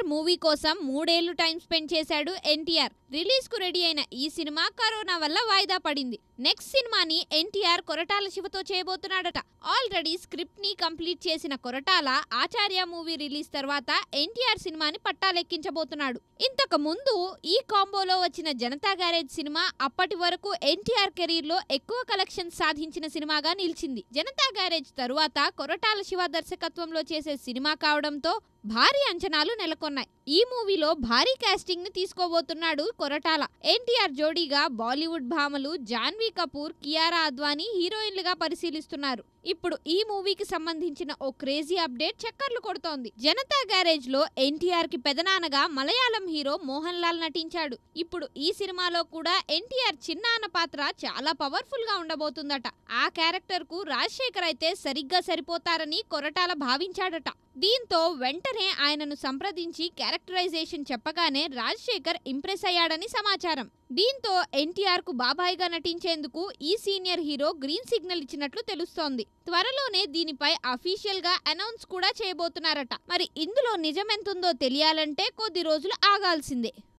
movie కోసం మూడేళ్లు time spend చేశాడు ఎన్టీఆర్ రిలీజ్ కు రెడీ అయిన ఈ సినిమా కరోనా వల్ల వాయిదా పడింది నెక్స్ట్ సినిమాని ఎన్టీఆర్ కొరటాల శివతో చేయబోతున్నాడట ఆల్రెడీ స్క్రిప్ట్ ని కంప్లీట్ చేసిన కొరటాల ఆచార్య మూవీ రిలీజ్ తర్వాత ఎన్టీఆర్ సినిమాని పట్టాలెక్కించబోతున్నాడు ఇంతకు ముందు ఈ కాంబోలో వచ్చిన జనతా గ్యారేజ్ సినిమా అప్పటి వరకు ఎన్టీఆర్ కెరీర్ లో ఎక్కువ కలెక్షన్ సాధించిన సినిమాగా నిలిచింది జనతా గ్యారేజ్ తరువాత కొరటాల శివ దర్శకత్వంలో చేసే సినిమా కావడంతో భారీ అంచనాలు నెలకొన్నాయి ఈ మూవీలో భారీ కాస్టింగ్ ని తీసుకోబోతున్నాడు కొరటాల ఎన్టీఆర్ జోడీగా బాలీవుడ్ భామలు జాన్వీ కపూర్ కియారా అద్వానీ హీరోయిన్లుగా పరిశీలిస్తున్నారు ఇప్పుడు ఈ మూవీకి సంబంధించిన ఓ క్రేజీ అప్డేట్ చక్కర్లు కొడుతోంది జనతా గ్యారేజ్ లో ఎన్టీఆర్ కి పెదనాన్నగా మలయాళం హీరో మోహన్ లాల్ నటించాడు ఇప్పుడు ఈ సినిమాలో కూడా ఎన్టీఆర్ చిన్నాన్న పాత్ర చాలా పవర్ఫుల్ గా ఉండబోతుందట ఆ క్యారెక్టర్ కు రాజశేఖర్ అయితే సరిగ్గా సరిపోతారని కొరటాల భావించాడట దీంతో వెంటనే ఆయనను సంప్రదించి క్యారెక్టరైజేషన్ చెప్పగానే రాజశేఖర్ ఇంప్రెస్ అయ్యాడని సమాచారం దీంతో ఎన్టీఆర్ కు బాబాయిగా నటించేందుకు ఈ సీనియర్ హీరో గ్రీన్ సిగ్నల్ ఇచ్చినట్లు తెలుస్తోంది త్వరలోనే దీనిపై అఫీషియల్ గా అనౌన్స్ కూడా చేయబోతున్నారట మరి ఇందులో నిజమెంతుందో తెలియాలంటే కొద్ది రోజులు ఆగాల్సిందే